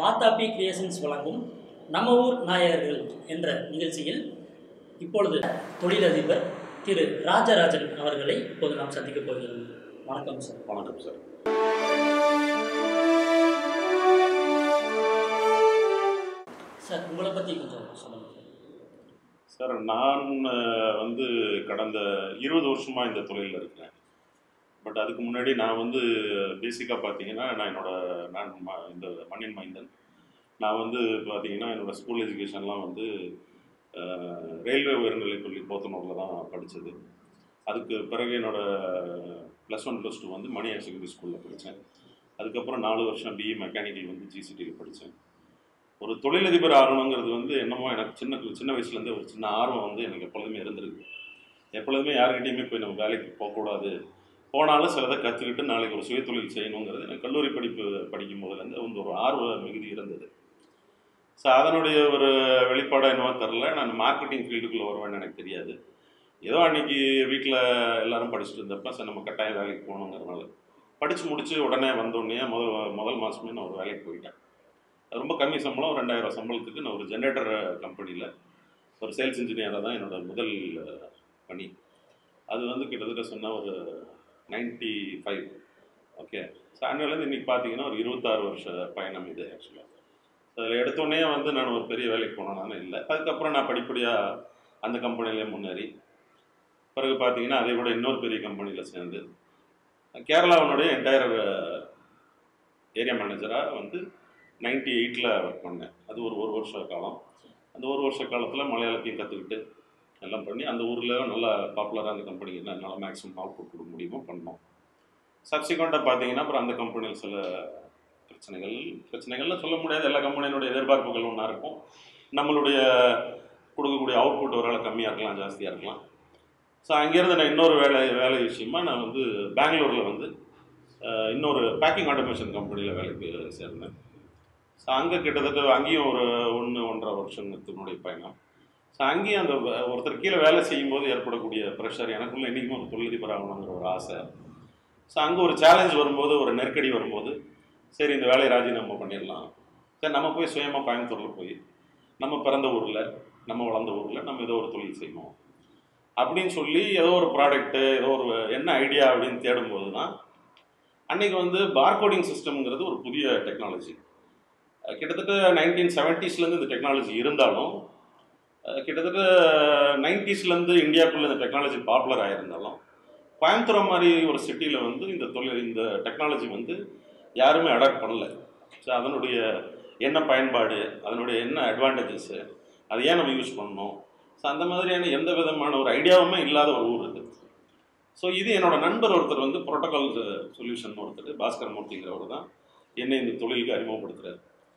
வாத்தாபி creations வழங்கும் நம்ம ஊர் நாயகர்கள் என்ற நிகழ்ச்சியில் இப்பொழுது தொழிலதிபர் திரு ராஜராஜன் அவர்களை இப்போது நாம் சந்திக்கப் போகிறோம் வணக்கம் சார் வணக்கம் சார் சார் உங்களை பற்றி கொஞ்சம் சொல்லுங்கள் சார் சார் நான் அஹ், வந்து கடந்த இருபது வருஷமாக இந்த தொழிலில் இருக்கேன் பட் அதுக்கு முன்னாடி நான் வந்து பேசிக்காக பார்த்தீங்கன்னா நான் என்னோட நான் ம- இந்த மண்ணின் மைந்தன் நான் வந்து பார்த்தீங்கன்னா என்னோட ஸ்கூல் எஜுகேஷன்லாம் வந்து அஹ், ரயில்வே உயர்நிலைப் பள்ளி போத்தனூரில் தான் படித்தது அதுக்கு பிறகு என்னோட ப்ளஸ் ஒன் ப்ளஸ் டூ வந்து மணி ஹையர் செகண்டரி ஸ்கூலில் படித்தேன் அதுக்கப்புறம் நாலு வருஷம் பிஇ மெக்கானிக்கல் வந்து ஜிசிடியில் படித்தேன் ஒரு தொழிலதிபர் ஆகணுங்கிறது வந்து என்னமோ எனக்கு சின்ன சின்ன வயசுலேருந்தே ஒரு சின்ன ஆர்வம் வந்து எனக்கு எப்பொழுதுமே இருந்திருக்கு எப்பொழுதுமே யாருக்கிட்டையுமே போய் நம்ம வேலைக்கு போகக்கூடாது போனாலும் சிலதை கற்றுக்கிட்டு நாளைக்கு ஒரு சுயதொழில் செய்யணுங்கிறது எனக்கு கல்லூரி படிப்பு படிக்கும் போதுலேருந்து வந்து ஒரு ஆர்வ மிகுதி இருந்தது ஸோ அதனுடைய ஒரு வெளிப்பாடாக என்னவோ தெரில நான் மார்க்கெட்டிங் ஃபீல்டுக்குள்ளே வருவேன்னு எனக்கு தெரியாது ஏதோ அன்னைக்கு வீட்டில் எல்லாரும் படிச்சுட்டு இருந்தப்ப சரி நம்ம கட்டாயம் வேலைக்கு போகணுங்கிறனால படித்து முடிச்சு உடனே வந்தோடனே முதல் முதல் மாதமே நான் ஒரு வேலைக்கு போயிட்டேன் அது ரொம்ப கம்மி சம்பளம் ஒரு ரெண்டாயிரம் சம்பளத்துக்கு நான் ஒரு ஜென்ரேட்டர் கம்பெனியில் ஒரு சேல்ஸ் இன்ஜினியராக தான் என்னோட முதல் அஹ், பணி அது வந்து கிட்டத்தட்ட சொன்னால் ஒரு நைன்ட்டி ஃபைவ் ஓகே ஸோ அன்னிலேருந்து இன்றைக்கி பார்த்தீங்கன்னா ஒரு இருபத்தாறு வருஷ பயணம் இது ஆக்சுவலாக அதில் எடுத்தோடனே வந்து நான் ஒரு பெரிய வேலைக்கு போனேனாலும் இல்லை அதுக்கப்புறம் நான் படிப்படியாக அந்த கம்பெனிலே முன்னேறி பிறகு பார்த்தீங்கன்னா அதை விட இன்னொரு பெரிய கம்பெனியில் சேர்ந்து கேரளாவினுடைய என்டையர் ஏரியா மேனேஜராக வந்து நைன்டி எயிட்டில் ஒர்க் பண்ணேன் அது ஒரு ஒரு வருஷ காலம் அந்த ஒரு வருஷ காலத்தில் மலையாளத்தையும் கற்றுக்கிட்டு எல்லாம் பண்ணி அந்த ஊரில் நல்லா பாப்புலராக அந்த கம்பெனிக்கு என்ன என்னால் மேக்ஸிமம் அவுட்புட் கொடுக்க முடியுமோ பண்ணோம் சப்சிக்வெண்ட்டாக பார்த்தீங்கன்னா அப்புறம் அந்த கம்பெனியில் சில பிரச்சனைகள் பிரச்சனைகள்னு சொல்ல முடியாது எல்லா கம்பெனியினுடைய எதிர்பார்ப்புகள் ஒன்றா இருக்கும் நம்மளுடைய கொடுக்கக்கூடிய அவுட்புட் ஒரு வேளை கம்மியாக இருக்கலாம் ஜாஸ்தியாக இருக்கலாம் ஸோ அங்கேருந்து நான் இன்னொரு வேலை வேலை விஷயமா நான் வந்து பெங்களூரில் வந்து அஹ், இன்னொரு பேக்கிங் ஆட்டோமேஷன் கம்பெனியில் வேலைக்கு சேர்ந்தேன் ஸோ அங்கே கிட்டத்தட்ட அங்கேயும் ஒரு ஒன்று ஒன்றரை வருஷத்தினுடைய பயணம் ஸோ அங்கேயும் அந்த வ- ஒருத்தர் கீழே வேலை செய்யும்போது ஏற்படக்கூடிய ப்ரெஷர் எனக்குள்ள என்றைக்குமே ஒரு தொழிலதிபர் ஆகணுங்கிற ஒரு ஆசை ஸோ அங்கே ஒரு சேலஞ்ச் வரும்போது ஒரு நெருக்கடி வரும்போது சரி இந்த வேலையை ராஜினாமா பண்ணிடலாம் சரி நம்ம போய் சுயமாக கோயம்புத்தூரில் போய் நம்ம பிறந்த ஊரில் நம்ம வளர்ந்த ஊரில் நம்ம ஏதோ ஒரு தொழில் செய்வோம் அப்படின்னு சொல்லி ஏதோ ஒரு ப்ராடக்ட்டு ஏதோ ஒரு என்ன ஐடியா அப்படின்னு தேடும்போது தான் அன்னைக்கு வந்து பார்கோடிங் சிஸ்டம்ங்கிறது ஒரு புதிய டெக்னாலஜி அஹ் கிட்டத்தட்ட நைன்டீன் செவன்ட்டீஸ்லேருந்து இந்த டெக்னாலஜி இருந்தாலும் அஹ் கிட்டத்தட்ட நைன்ட்டீஸ்லேருந்து இந்தியாவுக்குள்ள இந்த டெக்னாலஜி பாப்புலர் ஆகியிருந்தாலும் கோயம்புத்தூர் மாதிரி ஒரு சிட்டியில் வந்து இந்த தொழில் இந்த டெக்னாலஜி வந்து யாருமே அடாப்ட் பண்ணல ஸோ அதனுடைய என்ன பயன்பாடு அதனுடைய என்ன அட்வான்டேஜஸ்ஸு அதை ஏன் நம்ம யூஸ் பண்ணணும் ஸோ அந்த மாதிரியான எந்த விதமான ஒரு ஐடியாவுமே இல்லாத ஒரு ஊர் இது ஸோ இது என்னோட நண்பர் ஒருத்தர் வந்து புரோட்டோகால் சொல்யூஷன் ஒருத்தர் பாஸ்கர் மூர்த்திங்கிறவர் தான் என்னை இந்த தொழிலுக்கு அறிமுகப்படுத்துறாரு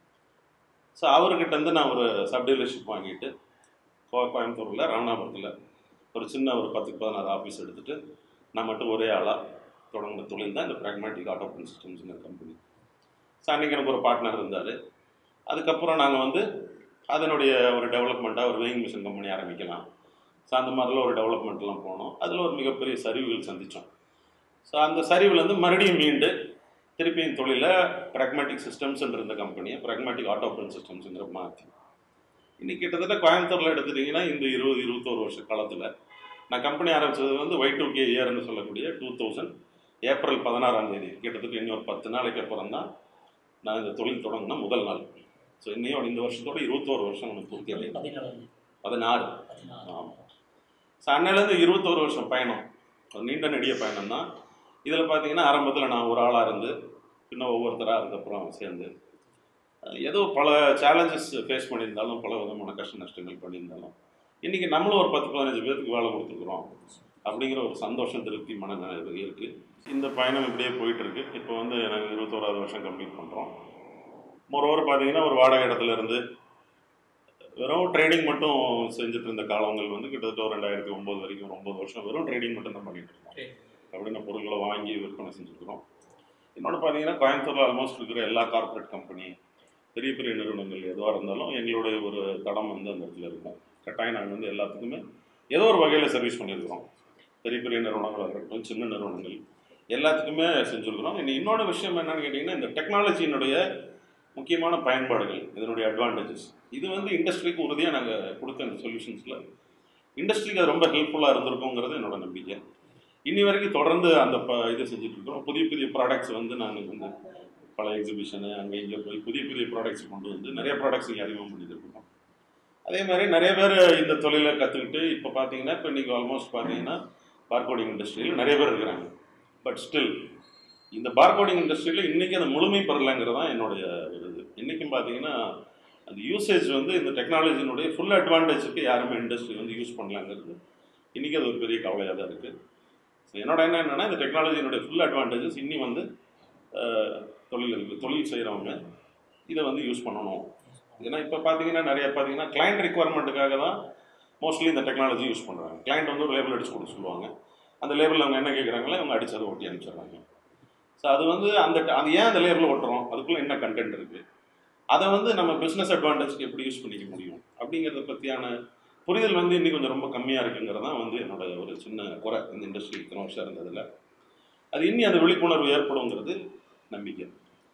ஸோ அவர்கிட்ட இருந்து நான் ஒரு சப் டீலர்ஷிப் வாங்கிட்டு கோ- கோயம்புத்தூரில் ராமநாதபுரத்தில் ஒரு சின்ன ஒரு பத்துக்கு பதினாறு ஆஃபீஸ் எடுத்துட்டு நான் மட்டும் ஒரே ஆளாக தொடங்கின தொழில் தான் இந்த ப்ராக்மேட்டிக் ஆட்டோ பிரிண்ட் சிஸ்டம்ஸுங்கிற கம்பெனி ஸோ அன்றைக்கி எனக்கு ஒரு பார்ட்னர் இருந்தார் அதுக்கப்புறம் நாங்கள் வந்து அதனுடைய ஒரு டெவலப்மெண்ட்டாக ஒரு வெயிங் மிஷின் கம்பெனி ஆரம்பிக்கலாம் ஸோ அந்த மாதிரிலாம் ஒரு டெவலப்மெண்ட்லாம் போனோம் அதில் ஒரு மிகப்பெரிய சரிவுகள் சந்தித்தோம் ஸோ அந்த சரிவுலேருந்து மறுபடியும் மீண்டு திருப்பி இந்த தொழிலை ப்ராக்மேட்டிக் சிஸ்டம்ஸ்ன்ற இந்த கம்பெனியை ப்ராக்மேட்டிக் ஆட்டோ பிரிண்ட் சிஸ்டம்ஸுங்கிற மாற்றி இன்னைக்கு கிட்டத்தட்ட கோயம்புத்தூரில் எடுத்துட்டிங்கன்னா இந்த இருபது இருபத்தோரு வருஷ காலத்தில் நான் கம்பெனி ஆரம்பிச்சது வந்து ஒய் டூ கே இயர்னு சொல்லக்கூடிய டூ தௌசண்ட் ஏப்ரல் பதினாறாம் தேதி கிட்டத்தட்ட இன்னொரு பத்து நாளைக்கு அப்புறம் தான் நான் இந்த தொழில் தொடங்கின முதல் நாள் ஸோ இன்னையோட இந்த வருஷத்தோட இருபத்தோரு வருஷம் எனக்கு பூர்த்தி அடையும் பதினாலு பதினாறு பதினாறு ஆமாம் ஸோ அன்னையிலேருந்து இருபத்தோரு வருஷம் பயணம் ஒரு நீண்ட நெடிய பயணம் தான் இதில் பார்த்தீங்கன்னா ஆரம்பத்தில் நான் ஒரு ஆளாக இருந்து இன்னும் ஒவ்வொருத்தராக அதுக்கப்புறம் சேர்ந்து அஹ் ஏதோ பல சேலஞ்சஸ் ஃபேஸ் பண்ணியிருந்தாலும் பல விதமான கஷ்ட நஷ்டங்கள் பண்ணியிருந்தாலும் இன்றைக்கி நம்மளும் ஒரு பத்து பதினஞ்சு பேருக்கு வேலை கொடுத்துருக்குறோம் அப்படிங்கிற ஒரு சந்தோஷம் திருப்தி மனநிலை இருக்குது இந்த பயணம் இப்படியே போயிட்டுருக்கு இப்போ வந்து எனக்கு இருபத்தோராவது வருஷம் கம்ப்ளீட் பண்ணுறோம் மொரோவர் பார்த்தீங்கன்னா ஒரு வாடகை இடத்துல இருந்து வெறும் ட்ரேடிங் மட்டும் செஞ்சுட்டு இருந்த காலங்கள் வந்து கிட்டத்தட்ட ஒரு ரெண்டாயிரத்தி ஒம்பது வரைக்கும் ஒரு ஒம்பது வருஷம் வெறும் ட்ரேடிங் மட்டும் தான் பண்ணிட்டு இருக்கோம் சரி. அப்படின்னு பொருட்களை வாங்கி விற்பனை செஞ்சுருக்கிறோம் இன்னொன்று பார்த்தீங்கன்னா கோயம்புத்தூரில் ஆல்மோஸ்ட் இருக்கிற எல்லா கார்ப்பரேட் கம்பெனி பெரிய பெரிய நிறுவனங்கள் எதுவாக இருந்தாலும் எங்களுடைய ஒரு தடம் வந்து அந்த இடத்துல இருக்கும் கட்டாயம் நாங்கள் வந்து எல்லாத்துக்குமே ஏதோ ஒரு வகையில் சர்வீஸ் பண்ணியிருக்கிறோம் பெரிய பெரிய நிறுவனங்களாக இருக்கட்டும் சின்ன நிறுவனங்கள் எல்லாத்துக்குமே செஞ்சுருக்கிறோம் இன்னும் இன்னொரு விஷயம் என்னன்னு கேட்டிங்கன்னா இந்த டெக்னாலஜியினுடைய முக்கியமான பயன்பாடுகள் இதனுடைய அட்வான்டேஜஸ் இது வந்து இண்டஸ்ட்ரிக்கு உறுதியாக நாங்கள் கொடுத்த இந்த சொல்யூஷன்ஸில் இண்டஸ்ட்ரிக்கு அது ரொம்ப ஹெல்ப்ஃபுல்லாக இருந்திருக்குங்கிறது என்னோட நம்பிக்கை இன்னி வரைக்கும் தொடர்ந்து அந்த ப இது செஞ்சுட்டு இருக்கோம் புதிய புதிய ப்ராடக்ட்ஸ் வந்து நாங்கள் வந்து பல எக்ஸிபிஷனு அங்கே இங்கே போய் புதிய புதிய ப்ராடக்ட்ஸ் கொண்டு வந்து நிறைய ப்ராடக்ட்ஸ் இங்கே அறிமுகம் பண்ணிட்டு இருக்கோம் அதே மாதிரி நிறைய பேர் இந்த தொழிலை கற்றுக்கிட்டு இப்போ பார்த்தீங்கன்னா இப்போ இன்றைக்கி ஆல்மோஸ்ட் பார்த்தீங்கன்னா பார்கோடிங் இண்டஸ்ட்ரியில் நிறைய பேர் இருக்கிறாங்க பட் ஸ்டில் இந்த பார்கோடிங் இண்டஸ்ட்ரியில் இன்றைக்கி அந்த முழுமை பெறலைங்கிறது தான் என்னுடைய ஒரு இது இன்றைக்கும் பார்த்தீங்கன்னா அந்த யூசேஜ் வந்து இந்த டெக்னாலஜினுடைய ஃபுல் அட்வான்டேஜுக்கு யாருமே இண்டஸ்ட்ரி வந்து யூஸ் பண்ணலாங்கிறது இன்றைக்கி அது ஒரு பெரிய கவலையாக தான் இருக்குது ஸோ என்னோட என்ன என்னென்னா இந்த டெக்னாலஜினுடைய ஃபுல் அட்வான்டேஜஸ் இன்னி வந்து அஹ், தொழில் தொழில் செய்கிறவங்க இதை வந்து யூஸ் பண்ணணும் ஏன்னா இப்போ பார்த்தீங்கன்னா நிறைய பார்த்தீங்கன்னா கிளைண்ட் ரெக்குவயர்மெண்ட்டுக்காக தான் மோஸ்ட்லி இந்த டெக்னாலஜி யூஸ் பண்ணுறாங்க கிளைண்ட் வந்து ஒரு லேபிள் அடிச்சு கொடுக்க சொல்லுவாங்க அந்த லேபிளில் அவங்க என்ன கேட்குறாங்களோ அவங்க அடிச்சு அதை ஒட்டி அனுப்பிச்சிடுறாங்க ஸோ அது வந்து அந்த அது ஏன் அந்த லேபிள் ஒட்டுறோம் அதுக்குள்ளே என்ன கண்டென்ட் இருக்குது அதை வந்து நம்ம பிஸ்னஸ் அட்வான்டேஜ்க்கு எப்படி யூஸ் பண்ணிக்க முடியும் அப்படிங்கிறத பற்றியான புரிதல் வந்து இன்னைக்கு கொஞ்சம் ரொம்ப கம்மியாக இருக்குங்கிறது தான் வந்து என்னோட ஒரு சின்ன குறை இந்த இண்டஸ்ட்ரி இத்தனை வருஷம் இருந்ததில் அது இன்னி அந்த விழிப்புணர்வு ஏற்படுங்கிறது நம்பிக்கை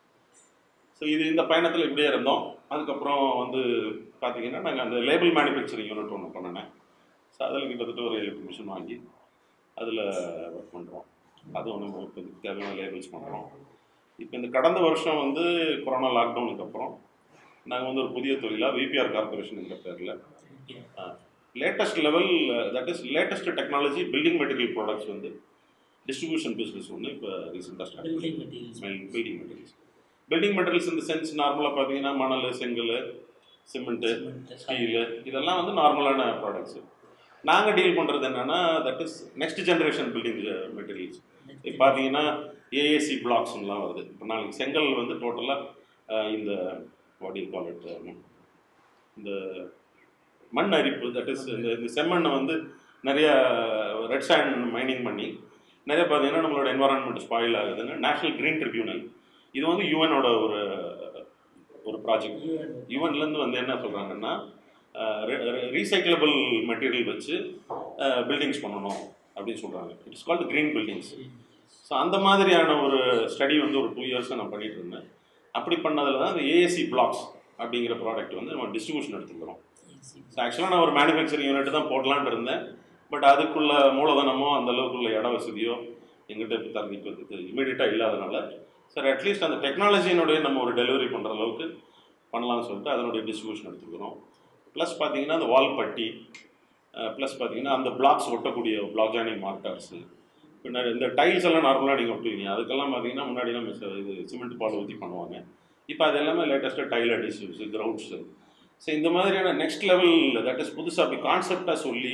ஸோ இது இந்த பயணத்தில் இப்படியே இருந்தோம் அதுக்கப்புறம் வந்து பார்த்தீங்கன்னா நாங்கள் அந்த லேபிள் மேனுஃபேக்சரிங் யூனிட் ஒன்று பண்ணினேன் ஸோ அதில் கிட்டத்தட்ட ஒரு ஏழு மிஷின் வாங்கி அதில் ஒர்க் பண்ணுறோம் அது ஒன்று இப்போ இதுக்கு தேவையான லேபிள்ஸ் பண்ணுறோம் இப்போ இந்த கடந்த வருஷம் வந்து கொரோனா லாக்டவுனுக்கு அப்புறம் நாங்கள் வந்து ஒரு புதிய தொழிலாக விபிஆர் கார்பரேஷன் பேரில் latest level that is latest technology building material products வந்து டிஸ்ட்ரிபியூஷன் பிஸ்னஸ் ஒன்று இப்போ ரீசெண்டாக start building materials building materials building materials இந்த சென்ஸ் நார்மலாக பார்த்தீங்கன்னா மணல் செங்கல் சிமெண்ட்டு ஸ்டீலு இதெல்லாம் வந்து நார்மலான ப்ராடக்ட்ஸ் நாங்கள் டீல் பண்ணுறது என்னென்னா that is next generation building materials இப்போ பார்த்தீங்கன்னா ஏஏசி பிளாக்ஸ்லாம் வருது இப்போ நாளைக்கு செங்கல் வந்து டோட்டலாக இந்த வாடி கால் இட் இந்த மண் அரிப்பு தட் இஸ் இந்த இந்த செம்மண்ணை வந்து நிறைய ரெட் சாண்ட் மைனிங் பண்ணி நிறைய பார்த்தீங்கன்னா நம்மளோட என்வரான்மெண்ட் ஸ்பாயில் ஆகுதுன்னு நேஷனல் கிரீன் ட்ரிபியூனல் இது வந்து யூஎனோட ஒரு ஒரு ப்ராஜெக்ட் யூஎன்லேருந்து வந்து என்ன சொல்கிறாங்கன்னா ரீசைக்கிளபிள் மெட்டீரியல் வச்சு பில்டிங்ஸ் பண்ணணும் அப்படின்னு சொல்கிறாங்க it's called green buildings so அந்த மாதிரியான ஒரு ஸ்டடி வந்து ஒரு டூ இயர்ஸாக நான் பண்ணிட்டு இருந்தேன் அப்படி பண்ணதில் தான் இந்த ஏஎஸ்சி பிளாக்ஸ் அப்படிங்கிற ப்ராடக்ட் வந்து நம்ம டிஸ்ட்ரிபியூஷன் எடுத்துக்கிறோம் ஸோ ஆக்சுவலாக நான் ஒரு மேனுஃபேக்சரிங் யூனிட் தான் போடலான்ட்டு இருந்தேன் பட் அதுக்குள்ள மூலதனமோ அந்த அளவுக்குள்ள இட வசதியோ எங்கிட்ட இப்போ தரது இப்போ இமீடியட்டாக இல்லாதனால சார் அட்லீஸ்ட் அந்த டெக்னாலஜியினுடைய நம்ம ஒரு டெலிவரி பண்ணுற அளவுக்கு பண்ணலாம்னு சொல்லிட்டு அதனுடைய டிஸ்ட்ரிபியூஷன் எடுத்துக்கிறோம் ப்ளஸ் பார்த்தீங்கன்னா அந்த வால் பட்டி ப்ளஸ் பார்த்தீங்கன்னா அந்த பிளாக்ஸ் ஒட்டக்கூடிய பிளாக் ஜாயினிங் மார்க்கர்ஸு பின்னாடி இந்த டைல்ஸ் எல்லாம் நார்மலாக நீங்கள் ஒட்டுவீங்க அதுக்கெல்லாம் பார்த்தீங்கன்னா முன்னாடி நம்ம ச- இது சிமெண்ட் பால் ஊற்றி பண்ணுவாங்க இப்போ அது எல்லாமே லேட்டஸ்ட்டாக டைல் அடிஷன்ஸு கிரவுண்ட்ஸு ஸோ இந்த மாதிரியான நெக்ஸ்ட் லெவல் தட் இஸ் புதுசாக அப்படி கான்செப்டாக சொல்லி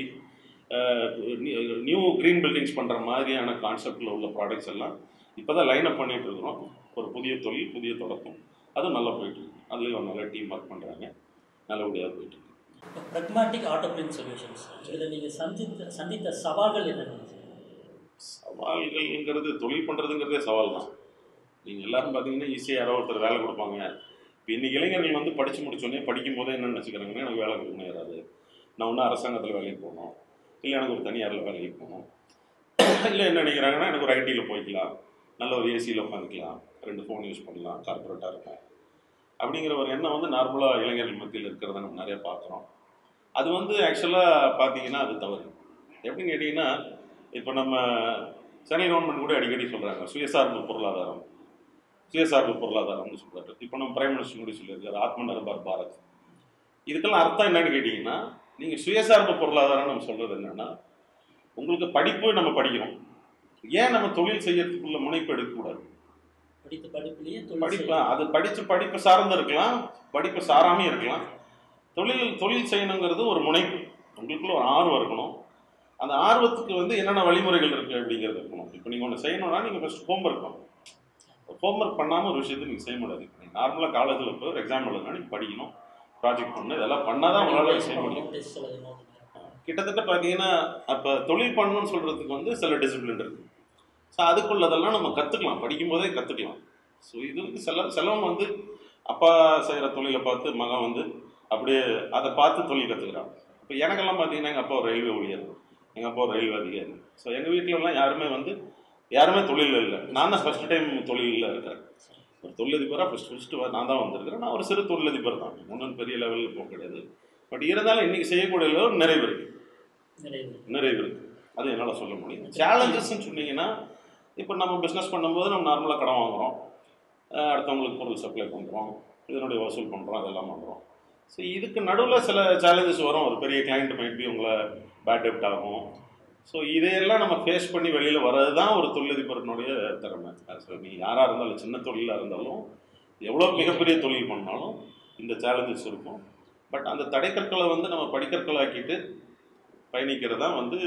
நியூ க்ரீன் பில்டிங்ஸ் பண்ணுற மாதிரியான கான்செப்டில் உள்ள ப்ராடக்ட்ஸ் எல்லாம் இப்போ தான் லைன் அப் பண்ணிட்டு இருக்கிறோம் ஒரு புதிய தொழில் புதிய தொடக்கம் அதுவும் நல்லா போயிட்டு இருக்கு அதுலேயும் ஒரு நல்ல டீம் ஒர்க் பண்ணுறாங்க நல்லபடியாக போயிட்டு இருக்கு ப்ரக்மாட்டிக் ஆட்டோ பிரிண்ட் சொல்யூஷன்ஸ் இதில் நீங்கள் சந்தித்த சந்தித்த சவால்கள் என்னென்ன சவால்கள்ங்கிறது தொழில் பண்ணுறதுங்கிறதே சவால் தான் நீங்கள் எல்லாரும் பார்த்தீங்கன்னா ஈஸியாக யாரோ ஒருத்தர் வேலை கொடுப்பாங்க இப்போ இன்னைக்கு இளைஞர்கள் வந்து படித்து முடிச்சோடனே படிக்கும் போதே என்ன நினச்சிக்கிறாங்கன்னா எனக்கு வேலை கொடுக்கணும் யாராவது நான் ஒன்றும் அரசாங்கத்தில் வேலைக்கு போகணும் இல்லை எனக்கு ஒரு தனியாரில் வேலைக்கு போகணும் இல்லை என்ன நினைக்கிறாங்கன்னா எனக்கு ஒரு ஐடியில் போய்க்கலாம் நல்ல ஒரு ஏசியில் உட்காந்துக்கலாம் ரெண்டு ஃபோன் யூஸ் பண்ணலாம் கார்பரேட்டாக இருக்கும் அப்படிங்கிற ஒரு எண்ணம் வந்து நார்மலாக இளைஞர்கள் மத்தியில் இருக்கிறத நம்ம நிறைய பார்க்குறோம் அது வந்து ஆக்சுவலாக பார்த்தீங்கன்னா அது தவறு எப்படின்னு கேட்டிங்கன்னா இப்போ நம்ம சென்னை கவர்மெண்ட் கூட அடிக்கடி சொல்கிறாங்க சுயசார்பு பொருளாதாரம் சுயசார்பு பொருளாதாரம்னு சொல்றாரு இப்போ நம்ம பிரைம் மினிஸ்டர் கூட சொல்லியிருக்காரு ஆத்ம நிர்பர் பாரத் இதுக்கெல்லாம் அர்த்தம் என்னன்னு கேட்டிங்கன்னா நீங்கள் சுயசார்பு பொருளாதாரம் நம்ம சொல்கிறது என்னன்னா உங்களுக்கு படிப்பு நம்ம படிக்கிறோம் ஏன் நம்ம தொழில் செய்யறதுக்குள்ள முனைப்பு எடுக்கக்கூடாது படித்த படிப்புலேயே தொழில் படிப்பு செய்யணும். அது படித்து படிப்பு சார்ந்து இருக்கலாம் படிப்பு சாராமையும் இருக்கலாம் தொழில் தொழில் செய்யணுங்கிறது ஒரு முனைப்பு உங்களுக்குள்ள ஒரு ஆர்வம் இருக்கணும் அந்த ஆர்வத்துக்கு வந்து என்னென்ன வழிமுறைகள் இருக்குது அப்படிங்கிறது இருக்கணும் இப்போ நீங்கள் ஒன்று செய்யணும்னா நீங்கள் ஃபஸ்ட் ஹோம்ஒர்க் பண்ணணும் ஹோம்ஒர்க் பண்ணாமல் ஒரு விஷயத்தை நீங்கள் செய்ய முடியாது நார்மலாக காலேஜில் போய் ஒரு எக்ஸாம் எழுதுனா நீங்கள் படிக்கணும் ப்ராஜெக்ட் பண்ணணும் இதெல்லாம் பண்ணால் தான் உங்களால் செய்ய முடியும் டெஸ்ட் எழுதணும் கிட்டத்தட்ட பார்த்தீங்கன்னா அப்போ தொழில் பண்ணணும்னு சொல்கிறதுக்கு வந்து சில டிசிப்ளின் இருக்குது ஸோ அதுக்குள்ளதெல்லாம் நம்ம கற்றுக்கலாம் படிக்கும்போதே கற்றுக்கலாம் ஸோ இது வந்து சில சிலவங்க வந்து அப்பா செய்கிற தொழிலை பார்த்து மகன் வந்து அப்படியே அதை பார்த்து தொழில் கற்றுக்கிறான் இப்போ எனக்கெல்லாம் பார்த்தீங்கன்னா எங்கள் அப்பா ஒரு ரயில்வே ஊழியர் எங்கள் அப்பா ஒரு ரயில்வே அதிகாரி ஸோ எங்கள் வீட்டிலலாம் யாருமே வந்து யாருமே தொழிலில் இல்லை நான் தான் ஃபஸ்ட் டைம் தொழிலில் இருக்கிறேன் ஒரு தொழிலதிபராக ஃபஸ்ட் ஃபஸ்ட்டு நான் தான் வந்திருக்கிறேன் நான் ஒரு சிறு தொழிலதிபர் தான் ஒன்றும் பெரிய லெவலில் போக கிடையாது பட் இருந்தாலும் இன்றைக்கி செய்யக்கூடிய அளவு நிறைவு இருக்குது நிறைவு நிறைவு இருக்குது அது என்னால் சொல்ல முடியும் சேலஞ்சஸ்ன்னு சொன்னீங்கன்னா இப்போ நம்ம பிஸ்னஸ் பண்ணும்போது நம்ம நார்மலாக கடன் வாங்குகிறோம் அஹ் அடுத்தவங்களுக்கு பொருள் சப்ளை பண்ணுறோம் இதனுடைய வசூல் பண்ணுறோம் அதெல்லாம் பண்ணுறோம் ஸோ இதுக்கு நடுவில் சில சேலஞ்சஸ் வரும் ஒரு பெரிய கிளைண்ட் மைட் பி உங்களை பேட் டெப்ட் ஆகும் ஸோ இதையெல்லாம் நம்ம ஃபேஸ் பண்ணி வெளியில் வர்றது தான் ஒரு தொழிலதிபரனுடைய திறமை ஸோ நீ யாராக இருந்தாலும் சின்ன தொழிலாக இருந்தாலும் எவ்வளோ மிகப்பெரிய தொழில் பண்ணாலும் இந்த சேலஞ்சஸ் இருக்கும் பட் அந்த தடைக்கற்களை வந்து நம்ம படிக்கற்களாக்கிட்டு பயணிக்கிறது தான் வந்து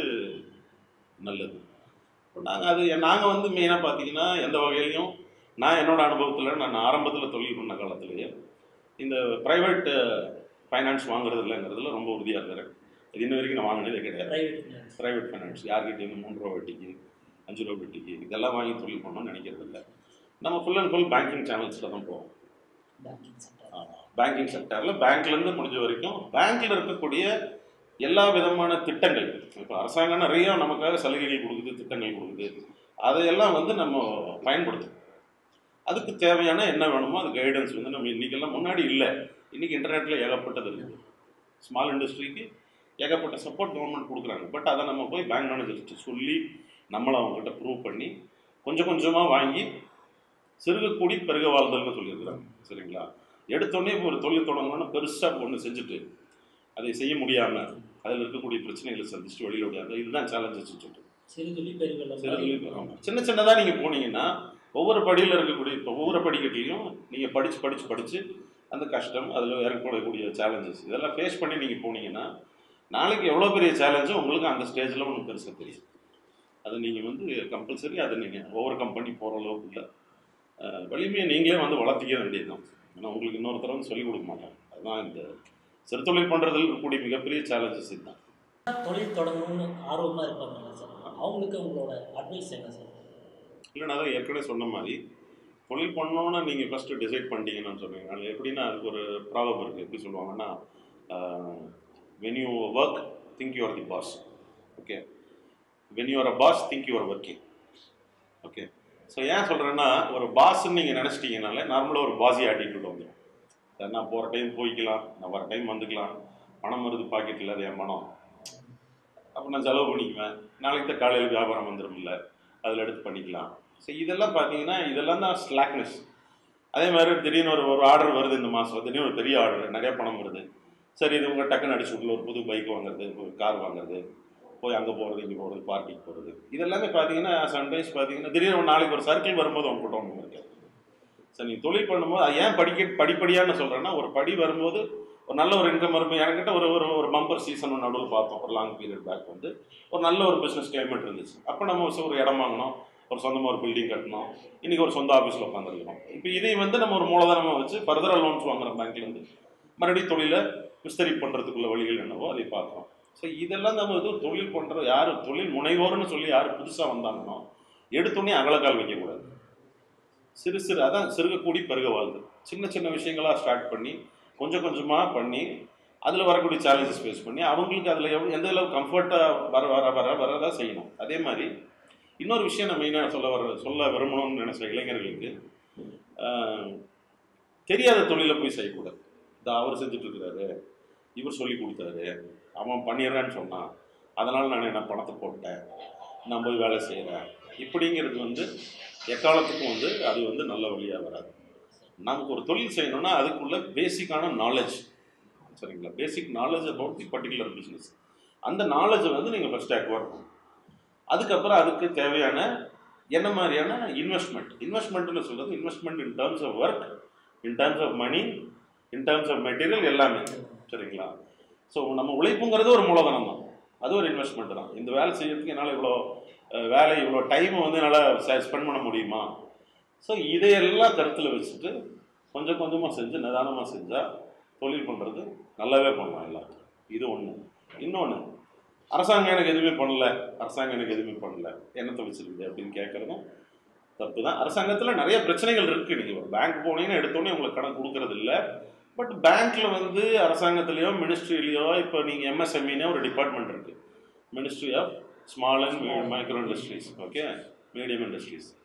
நல்லது நாங்கள் அது நாங்கள் வந்து மெயினாக பார்த்தீங்கன்னா எந்த வகையிலையும் நான் என்னோட அனுபவத்தில் நான் ஆரம்பத்தில் தொழில் பண்ண காலத்திலேயே இந்த ப்ரைவேட் ஃபைனான்ஸ் வாங்குறது இல்லைங்கிறதுல ரொம்ப உறுதியாக இருக்கிறேன் இது இன்ன வரைக்கும் நான் வாங்கினதே கிடையாது பிரைவேட் ப்ரைவேட் ஃபைனான்ஸ் யார்கிட்டயும் மூணு ரூபா வட்டிக்கு அஞ்சு ரூபா வட்டிக்கு இதெல்லாம் வாங்கி தொழில் பண்ணணும்னு நினைக்கிறது இல்லை நம்ம ஃபுல் அண்ட் ஃபுல் பேங்கிங் சேனல்ஸில் தான் போவோம் பேங்கிங் செக்டர் பேங்கிங் செக்டரில் பேங்க்லேருந்து முடிஞ்ச வரைக்கும் பேங்க்கில் இருக்கக்கூடிய எல்லா விதமான திட்டங்கள் இப்போ அரசாங்கம் நிறைய நமக்காக சலுகைகள் கொடுக்குது திட்டங்கள் கொடுக்குது அதையெல்லாம் வந்து நம்ம பயன்படுத்தணும் அதுக்கு தேவையான என்ன வேணுமோ அது கைடன்ஸ் வந்து நம்ம இன்றைக்கெல்லாம் முன்னாடி இல்லை இன்றைக்கி இன்டர்நெட்டில் ஏகப்பட்டது இருக்குது ஸ்மால் இண்டஸ்ட்ரிக்கு ஏகப்பட்ட சப்போர்ட் கவர்மெண்ட் கொடுக்குறாங்க பட் அதை நம்ம போய் பேங்க் மேனேஜர்கிட்ட சொல்லி நம்மளை அவங்ககிட்ட ப்ரூவ் பண்ணி கொஞ்சம் கொஞ்சமாக வாங்கி சிறுகக்கூடி பெருக வாழ்தல்னு சொல்லியிருக்கிறாங்க சரிங்களா எடுத்தோடனே இப்போ ஒரு தொழில் தொடங்கணும்னு பெருசாக ஒன்று செஞ்சுட்டு அதை செய்ய முடியாமல் அதில் இருக்கக்கூடிய பிரச்சனைகளை சந்திச்சுட்டு வெளியில் முடியாது இதுதான் சேலஞ்சஸ் சொல்லிட்டு சிறு துளி பெருவெள்ளம் சிறு தொழில் ஆமா. சின்ன சின்னதாக நீங்கள் போனீங்கன்னா ஒவ்வொரு படியில் இருக்கக்கூடிய இப்போ ஒவ்வொரு படிக்கட்டிலையும் நீங்கள் படித்து படித்து படித்து அந்த கஷ்டம் அதில் ஏற்படக்கூடிய சேலஞ்சஸ் இதெல்லாம் ஃபேஸ் பண்ணி நீங்கள் போனீங்கன்னா நாளைக்கு எவ்வளோ பெரிய சேலஞ்சும் உங்களுக்கு அந்த ஸ்டேஜில் ஒன்று பெருசாக தெரியும் அது நீங்கள் வந்து கம்பல்சரி அதை நீங்கள் ஒவ்வொரு கம்பெனி போகிற அளவுக்கு இல்லை அஹ், வலிமையை நீங்களே வந்து வளர்த்திக்க வேண்டியதுதான் ஏன்னா உங்களுக்கு இன்னொருத்தர வந்து சொல்லிக் கொடுக்க மாட்டாங்க அதுதான் இந்த சிறு தொழில் பண்ணுறதுல இருக்கக்கூடிய மிகப்பெரிய சேலஞ்சஸ் இதுதான் தொழில் தொடங்கணும்னு ஆர்வமாக இருப்பாங்கல்ல சார் அவங்களுக்கு உங்களோட அட்வைஸ் என்ன சார் இல்லை நான் தான் ஏற்கனவே சொன்ன மாதிரி தொழில் பண்ணணும்னு நீங்கள் ஃபஸ்ட்டு டிசைட் பண்ணிட்டீங்கன்னு சொன்னீங்க அது எப்படின்னா அதுக்கு ஒரு ப்ராப்ளம் இருக்குது எப்படி சொல்லுவாங்கன்னா when you work think you're the boss okay when you're a boss think you're working okay so ஏன் சொல்கிறேன்னா ஒரு பாஸ்ன்னு நீங்கள் நினச்சிட்டிங்கனாலே நார்மலாக ஒரு பாசி ஆட்டிடியூட் வந்துடும் சார் நான் போகிற டைம் போய்க்கலாம் நான் வர டைம் வந்துக்கலாம் பணம் வருது பாக்கெட்டில் அது என் பணம் அப்போ நான் செலவு பண்ணிக்குவேன் நாளைக்கு தான் காலையில் வியாபாரம் வந்துடும் இல்லை அதில் எடுத்து பண்ணிக்கலாம் ஸோ இதெல்லாம் பார்த்தீங்கன்னா இதெல்லாம் தான் ஸ்லாக்னஸ் அதே மாதிரி திடீர்னு ஒரு ஒரு ஆர்டர் வருது இந்த மாதம் திடீர்னு ஒரு பெரிய ஆர்டர் நிறைய பணம் வருது சரி இது உங்கள் டக்குன்னு அடிச்சு விட்ல ஒரு புது பைக் வாங்குறது ஒரு கார் வாங்குறது போய் அங்கே போகிறது இங்கே போகிறது பார்ட்டிக்கு போகிறது இதெல்லாமே பார்த்தீங்கன்னா சம்டைம்ஸ் பார்த்தீங்கன்னா திடீர்னு ஒரு நாளைக்கு ஒரு சர்க்கிள் வரும்போது அவங்க கூட்டம் ஒன்று இருக்காது சரி நீ தொழில் பண்ணும்போது அது ஏன் படிக்க படிப்படியான்னு சொல்கிறேன்னா ஒரு படி வரும்போது ஒரு நல்ல ஒரு இன்கம் வரும் என்கிட்ட ஒரு ஒரு ஒரு பம்பர் சீசன் ஒன்று நடுவில் பார்த்தோம் ஒரு லாங் பீரியட் பேக் வந்து ஒரு நல்ல ஒரு பிஸ்னஸ் கிளைமேட் இருந்துச்சு அப்போ நம்ம ஒரு ஒரு இடம் வாங்கினோம் ஒரு சொந்தமாக ஒரு பில்டிங் கட்டணும் இன்றைக்கி ஒரு சொந்த ஆஃபீஸில் உட்காந்துருக்கோம் இப்போ இதை வந்து நம்ம ஒரு மூலதனமாக வச்சு ஃபர்தராக லோன்ஸ் வாங்குற பேங்க்லேருந்து மறுபடியும் தொழிலை விஸ்தரி பண்ணுறதுக்குள்ள வழிகள் என்னவோ அதை பார்க்குறோம் ஸோ இதெல்லாம் நம்ம வந்து ஒரு தொழில் பண்ணுற யார் தொழில் முனைவோர்னு சொல்லி யார் புதுசாக வந்தாங்கன்னா எடுத்தோடனே அகலக்கால் வைக்கக்கூடாது சிறு சிறு அதான் சிறுகக்கூடி பெருக வாழ்து சின்ன சின்ன விஷயங்களாக ஸ்டார்ட் பண்ணி கொஞ்சம் கொஞ்சமாக பண்ணி அதில் வரக்கூடிய சேலஞ்சஸ் ஃபேஸ் பண்ணி அவங்களுக்கு அதில் எவ்வளோ எந்த அளவு கம்ஃபர்ட்டாக வர வர வர வரதான் செய்யணும் அதே மாதிரி இன்னொரு விஷயம் நான் மெயினாக சொல்ல வர சொல்ல விரும்பணும்னு நினைச்ச இளைஞர்களுக்கு ஆஹ், தெரியாத தொழிலை போய் செய்யக்கூடாது இந்த அவர் செஞ்சுட்டு இருக்கிறாரு இவர் சொல்லி கொடுத்தாரு அவன் பண்ணிடுறான்னு சொன்னான் அதனால் நான் என்ன பணத்தை போட்டேன் நான் போய் வேலை செய்கிறேன் இப்படிங்கிறது வந்து எக்காலத்துக்கும் வந்து அது வந்து நல்ல வழியாக வராது நமக்கு ஒரு தொழில் செய்யணும்னா அதுக்குள்ள பேசிக்கான நாலேஜ் சரிங்களா basic knowledge about the particular business அந்த நாலேஜை வந்து நீங்கள் ஃபஸ்ட்டு அக்வயர் பண்ணணும் அதுக்கப்புறம் அதுக்கு தேவையான என்ன மாதிரியான இன்வெஸ்ட்மெண்ட் இன்வெஸ்ட்மெண்ட்னு சொல்கிறது investment in terms of work in terms of money in terms of material எல்லாமே சரிங்களா ஸோ நம்ம உழைப்புங்கிறது ஒரு மூலதனம் தான் அது ஒரு இன்வெஸ்ட்மெண்ட் தான் இந்த வேலை செய்யறதுக்கு என்னால் இவ்வளோ அஹ், வேலை இவ்வளோ டைமை வந்து என்னால் ஸ்பெண்ட் பண்ண முடியுமா ஸோ இதையெல்லாம் கருத்தில் வச்சுட்டு கொஞ்சம் கொஞ்சமாக செஞ்சு நிதானமாக செஞ்சால் தொழில் பண்ணுறது நல்லாவே பண்ணலாம் எல்லாருக்கும் இது ஒன்று இன்னொன்று அரசாங்கம் எனக்கு எதுவுமே பண்ணல அரசாங்கம் எனக்கு எதுவுமே பண்ணல என்னத்தை வச்சிருக்குது அப்படின்னு கேட்குறதும் தப்பு தான் அரசாங்கத்தில் நிறைய பிரச்சனைகள் இருக்குது நீங்கள் ஒரு பேங்க் போனீங்கன்னா எடுத்தோடனே உங்களுக்கு கடன் கொடுக்கறது இல்லை பட் பேங்க்கில் வந்து அரசாங்கத்திலேயோ மினிஸ்ட்ரியிலையோ இப்போ நீங்கள் எம்எஸ்எம்இனே ஒரு டிபார்ட்மெண்ட் இருக்குது ministry of small and micro industries okay medium industries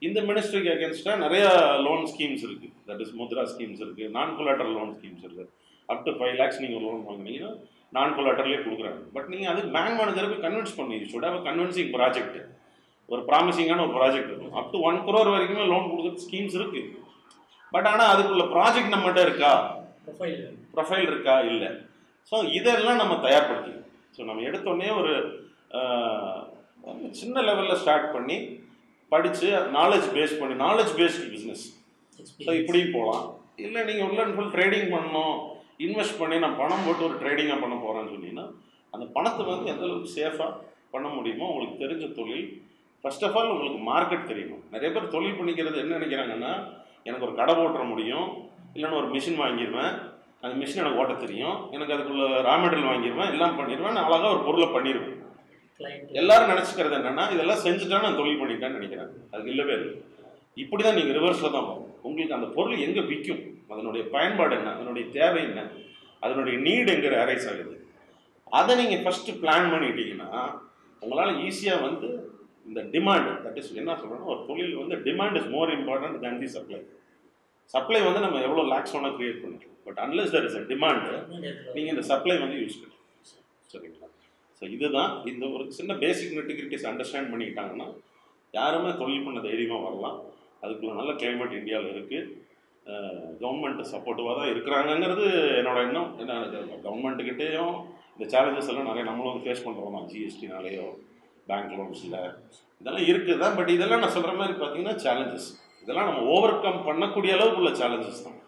இந்த மினிஸ்ட்ரிக்கு அகேன்ஸ்டாக நிறைய லோன் ஸ்கீம்ஸ் இருக்குது தட் இஸ் முத்ரா ஸ்கீம்ஸ் இருக்குது நான் கொலாட்டரல் லோன் ஸ்கீம்ஸ் இருக்குது அப் டு ஃபைவ் லேக்ஸ் நீங்கள் லோன் வாங்கினீங்கன்னா நான் கொலாட்டர்லேயே கொடுக்குறாங்க பட் நீங்கள் அதுக்கு பேங்க் மேனேஜருக்கு கன்வின்ஸ் பண்ணி ஷுட் ஹவ் கன்வின்சிங் ப்ராஜெக்ட் ஒரு ப்ராமிசிங்கான ஒரு ப்ராஜெக்ட் இருக்கும் அப் டு ஒன் crore வரைக்குமே லோன் கொடுக்குற ஸ்கீம்ஸ் இருக்குது பட் ஆனால் அதுக்குள்ள ப்ராஜெக்ட் நம்மகிட்ட இருக்கா ப்ரொஃபைல் ப்ரொஃபைல் இருக்கா இல்லை ஸோ இதெல்லாம் நம்ம தயார்படுத்திக்கணும் ஸோ நம்ம எடுத்தோடனே ஒரு ஆஹ், ஒரு சின்ன லெவலில் ஸ்டார்ட் பண்ணி படித்து நாலேஜ் பேஸ் பண்ணி நாலேஜ் பேஸ்டு பிஸ்னஸ் ஸோ இப்படியும் போகலாம் இல்லை நீங்கள் உள்ள ஃபுல் ட்ரேடிங் பண்ணணும் இன்வெஸ்ட் பண்ணி நான் பணம் போட்டு ஒரு ட்ரேடிங்காக பண்ண போகிறேன்னு சொன்னீங்கன்னா அந்த பணத்தை வந்து எந்த அளவுக்கு சேஃபாக பண்ண முடியுமோ உங்களுக்கு தெரிஞ்ச தொழில் ஃபர்ஸ்ட் ஆஃப் ஆல் உங்களுக்கு மார்க்கெட் தெரியணும் நிறைய பேர் தொழில் பண்ணிக்கிறது என்ன நினைக்கிறாங்கன்னா எனக்கு ஒரு கடை ஓட்டுற முடியும் இல்லைன்னா ஒரு மிஷின் வாங்கிடுவேன் அந்த மிஷின் எனக்கு ஓட்ட தெரியும் எனக்கு அதுக்குள்ள ரா மெட்டீரியல் வாங்கிடுவேன் எல்லாம் பண்ணிடுவேன் நான் அழகாக ஒரு பொருளை பண்ணிடுவேன் கிளைண்ட் எல்லாரும் நினச்சிக்கிறது என்னன்னா இதெல்லாம் செஞ்சுட்டா நான் தொழில் பண்ணிட்டேன்னு நினைக்கிறாங்க அதுக்கு இல்லவே இல்லை இப்படி தான் நீங்கள் ரிவர்ஸில் தான் போகும் உங்களுக்கு அந்த பொருள் எங்கே விற்கும் அதனுடைய பயன்பாடு என்ன அதனுடைய தேவை என்ன அதனுடைய நீடு எங்கே அரைஸ் ஆகுது அதை நீங்கள் ஃபஸ்ட்டு பிளான் பண்ணிட்டீங்கன்னா உங்களால் ஈஸியாக வந்து இந்த டிமாண்ட் தட் இஸ் என்ன சொல்கிறோன்னா ஒரு தொழில் வந்து demand is more important than the supply supply வந்து நம்ம எவ்வளோ லேக்ஸ் வேணால் க்ரியேட் பண்ணிக்கலாம் but unless there is a demand நீங்கள் இந்த சப்ளை வந்து யூஸ் பண்ணலாம் சரிங்களா ஸோ இதுதான் இந்த ஒரு சின்ன பேசிக் நெட்டிகிரிட்டிஸ் அண்டர்ஸ்டாண்ட் பண்ணிக்கிட்டாங்கன்னா யாருமே தொழில் பண்ண தைரியமாக வரலாம் அதுக்குள்ள நல்ல கிளைமேட் இந்தியாவில் இருக்குது கவர்மெண்ட் சப்போர்ட்டிவாக தான் இருக்கிறாங்கங்கிறது என்னோட எண்ணம் ஏன்னா கவர்மெண்ட்டுக்கிட்டேயும் இந்த சேலஞ்சஸ் எல்லாம் நிறைய நம்மளும் ஃபேஸ் பண்ணுறோம் தான் ஜிஎஸ்டினாலேயோ பேங்க் லோன்ஸில் இதெல்லாம் இருக்குது தான் பட் இதெல்லாம் நான் சொல்கிற மாதிரி பார்த்தீங்கன்னா சேலஞ்சஸ் இதெல்லாம் நம்ம ஓவர் கம் பண்ணக்கூடிய அளவுக்கு உள்ள சேலஞ்சஸ் தான்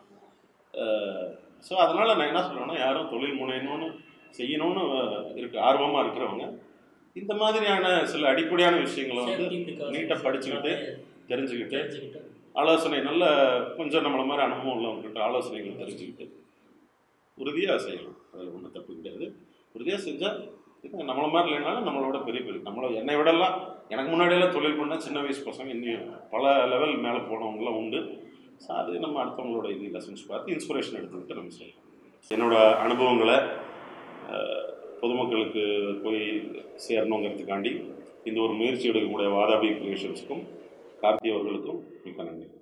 ஸோ அதனால் நான் என்ன சொல்கிறேன்னா யாரும் தொழில் முனையணும்னு செய்யணும்னு இருக்கு ஆர்வமாக இருக்கிறவங்க இந்த மாதிரியான சில அடிப்படையான விஷயங்களை வந்து நீட்டாக படிச்சுக்கிட்டு தெரிஞ்சுக்கிட்டு தெரிஞ்சுக்கிட்டு ஆலோசனை நல்ல கொஞ்சம் நம்மளை மாதிரி அனுபவம் உள்ளவங்ககிட்ட ஆலோசனைகள் தெரிஞ்சுக்கிட்டு உறுதியாக செய்யலாம் அதில் ஒன்றும் தப்பு கிடையாது உறுதியாக செஞ்சால் நம்மளை மாதிரி இல்லைனாலும் நம்மளோட பெரிய பெரிய நம்மளை என்னை விடலாம் எனக்கு முன்னாடியெல்லாம் தொழில் பண்ண சின்ன வயசு பசங்க இன்னும் பல லெவல் மேலே போனவங்களாம் உண்டு ஸோ அது நம்ம அடுத்தவங்களோட இது லெசன்ஸ் பார்த்து இன்ஸ்பிரேஷன் எடுத்துக்கிட்டு நம்ம செய்யலாம் என்னோட அனுபவங்களை அஹ், பொதுமக்களுக்கு போய் சேரணுங்கிறதுக்காண்டி இந்த ஒரு முயற்சி எடுக்கக்கூடிய வாதாபி கிரியேஷன்ஸுக்கும் கார்த்தி அவர்களுக்கும் மிக்க நன்றி